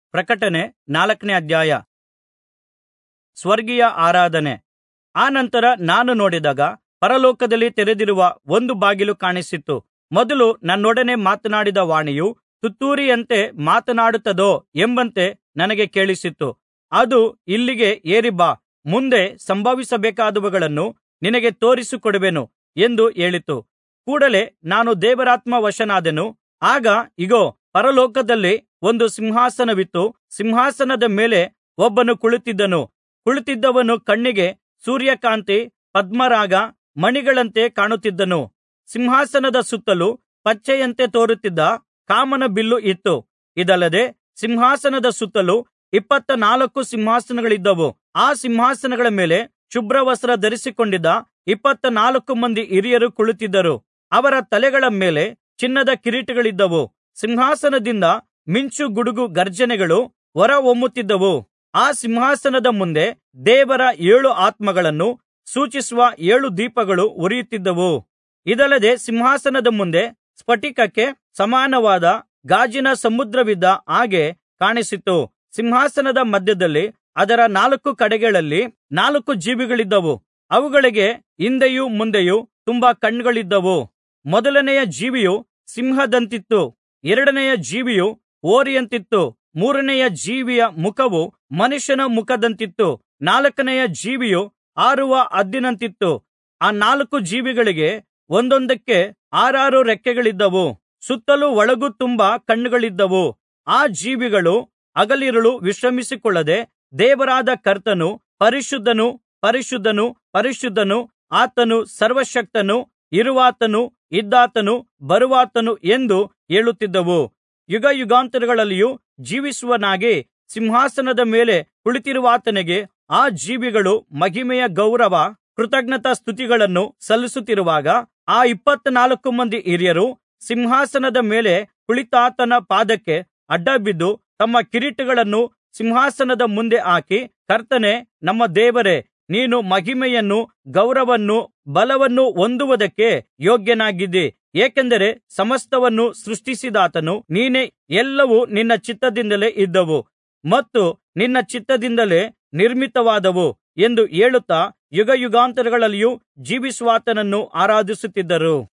ಪ್ರಕಟಣೆ ನಾಲ್ಕನೇ ಅಧ್ಯಾಯ ಸ್ವರ್ಗೀಯ ಆರಾಧನೆ ಆನಂತರ ನಾನು ನೋಡಿದಾಗ ಪರಲೋಕದಲ್ಲಿ ತೆರೆದಿರುವ ಒಂದು ಬಾಗಿಲು ಕಾಣಿಸಿತು ಮೊದಲು ನನ್ನೊಡನೆ ಮಾತನಾಡಿದ ವಾಣಿಯು ತುತ್ತೂರಿಯಂತೆ ಮಾತನಾಡುತ್ತದೋ ಎಂಬಂತೆ ನನಗೆ ಕೇಳಿಸಿತು ಅದು ಇಲ್ಲಿಗೆ ಏರಿ ಬಾ ಮುಂದೆ ಸಂಭವಿಸಬೇಕಾದವುಗಳನ್ನು ನಿನಗೆ ತೋರಿಸಿಕೊಡುವೆನು ಎಂದು ಹೇಳಿತು ಕೂಡಲೆ ನಾನು ದೇವರಾತ್ಮ ವಶನಾದೆನು ಆಗ ಇಗೋ ಪರಲೋಕದಲ್ಲಿ ಒಂದು ಸಿಂಹಾಸನವಿತ್ತು ಸಿಂಹಾಸನದ ಮೇಲೆ ಒಬ್ಬನು ಕುಳಿತಿದ್ದನು ಕುಳಿತಿದ್ದವನು ಕಣ್ಣಿಗೆ ಸೂರ್ಯಕಾಂತಿ ಪದ್ಮರಾಗ ಮಣಿಗಳಂತೆ ಕಾಣುತ್ತಿದ್ದನು ಸಿಂಹಾಸನದ ಸುತ್ತಲೂ ಪಚ್ಚೆಯಂತೆ ತೋರುತ್ತಿದ್ದ ಕಾಮನ ಬಿಲ್ಲು ಇತ್ತು ಇದಲ್ಲದೆ ಸಿಂಹಾಸನದ ಸುತ್ತಲೂ ಇಪ್ಪತ್ತ ನಾಲ್ಕು ಸಿಂಹಾಸನಗಳಿದ್ದವು ಆ ಸಿಂಹಾಸನಗಳ ಮೇಲೆ ಶುಭ್ರವಸ್ತ್ರ ಧರಿಸಿಕೊಂಡಿದ್ದ ಇಪ್ಪತ್ತ ನಾಲ್ಕು ಮಂದಿ ಹಿರಿಯರು ಕುಳಿತಿದ್ದರು ಅವರ ತಲೆಗಳ ಮೇಲೆ ಚಿನ್ನದ ಕಿರೀಟಗಳಿದ್ದವು ಸಿಂಹಾಸನದಿಂದ ಮಿಂಚು ಗುಡುಗು ಗರ್ಜನೆಗಳು ಹೊರಹೊಮ್ಮುತ್ತಿದ್ದವು ಆ ಸಿಂಹಾಸನದ ಮುಂದೆ ದೇವರ ಏಳು ಆತ್ಮಗಳನ್ನು ಸೂಚಿಸುವ ಏಳು ದೀಪಗಳು ಉರಿಯುತ್ತಿದ್ದವು ಇದಲ್ಲದೆ ಸಿಂಹಾಸನದ ಮುಂದೆ ಸ್ಫಟಿಕಕ್ಕೆ ಸಮಾನವಾದ ಗಾಜಿನ ಸಮುದ್ರವಿದ್ದ ಹಾಗೆ ಕಾಣಿಸಿತು ಸಿಂಹಾಸನದ ಮಧ್ಯದಲ್ಲಿ ಅದರ ನಾಲ್ಕು ಕಡೆಗಳಲ್ಲಿ ನಾಲ್ಕು ಜೀವಿಗಳಿದ್ದವು ಅವುಗಳಿಗೆ ಹಿಂದೆಯೂ ಮುಂದೆಯೂ ತುಂಬಾ ಕಣ್ಣುಗಳಿದ್ದವು ಮೊದಲನೆಯ ಜೀವಿಯು ಸಿಂಹದಂತಿತ್ತು ಎರಡನೆಯ ಜೀವಿಯು ಹೋರಿಯಂತಿತ್ತು ಮೂರನೆಯ ಜೀವಿಯ ಮುಖವು ಮನುಷ್ಯನ ಮುಖದಂತಿತ್ತು ನಾಲ್ಕನೆಯ ಜೀವಿಯು ಹಾರುವ ಹದ್ದಿನಂತಿತ್ತು ಆ ನಾಲ್ಕು ಜೀವಿಗಳಿಗೆ ಒಂದೊಂದಕ್ಕೆ ಆರಾರು ರೆಕ್ಕೆಗಳಿದ್ದವು ಸುತ್ತಲೂ ಒಳಗೂ ತುಂಬಾ ಕಣ್ಣುಗಳಿದ್ದವು ಆ ಜೀವಿಗಳು ಹಗಲಿರುಳು ವಿಶ್ರಮಿಸಿಕೊಳ್ಳದೆ ದೇವರಾದ ಕರ್ತನು ಪರಿಶುದ್ಧನು ಪರಿಶುದ್ಧನು ಪರಿಶುದ್ಧನು ಆತನು ಸರ್ವಶಕ್ತನು ಇರುವಾತನು ಇದ್ದಾತನು ಬರುವಾತನು ಎಂದು ಹೇಳುತ್ತಿದ್ದವು ಯುಗಯುಗಾಂತರಗಳಲ್ಲಿಯೂ ಜೀವಿಸುವವನಾಗಿ ಸಿಂಹಾಸನದ ಮೇಲೆ ಕುಳಿತಿರುವಾತನಿಗೆ ಆ ಜೀವಿಗಳು ಮಹಿಮೆಯ ಗೌರವ ಕೃತಜ್ಞತಾ ಸ್ತುತಿಗಳನ್ನು ಸಲ್ಲಿಸುತ್ತಿರುವಾಗ ಆ ಇಪ್ಪತ್ತನಾಲ್ಕು ಮಂದಿ ಹಿರಿಯರು ಸಿಂಹಾಸನದ ಮೇಲೆ ಕುಳಿತಾತನ ಪಾದಕ್ಕೆ ಅಡ್ಡಬಿದ್ದು ತಮ್ಮ ಕಿರೀಟಗಳನ್ನು ಸಿಂಹಾಸನದ ಮುಂದೆ ಹಾಕಿ ಕರ್ತನೇ ನಮ್ಮ ದೇವರೇ ನೀನು ಮಹಿಮೆಯನ್ನು ಗೌರವವನ್ನು ಬಲವನ್ನು ಹೊಂದುವುದಕ್ಕೆ ಯೋಗ್ಯನಾಗಿದ್ದಿ ಏಕೆಂದರೆ ಸಮಸ್ತವನ್ನು ಸೃಷ್ಟಿಸಿದಾತನು ನೀನೇ ಎಲ್ಲವೂ ನಿನ್ನ ಚಿತ್ತದಿಂದಲೇ ಇದ್ದವು ಮತ್ತು ನಿನ್ನ ಚಿತ್ತದಿಂದಲೇ ನಿರ್ಮಿತವಾದವು ಎಂದು ಹೇಳುತ್ತಾ ಯುಗಯುಗಾಂತರಗಳಲ್ಲಿಯೂ ಜೀವಿಸುವಾತನನ್ನು ಆರಾಧಿಸುತ್ತಿದ್ದರು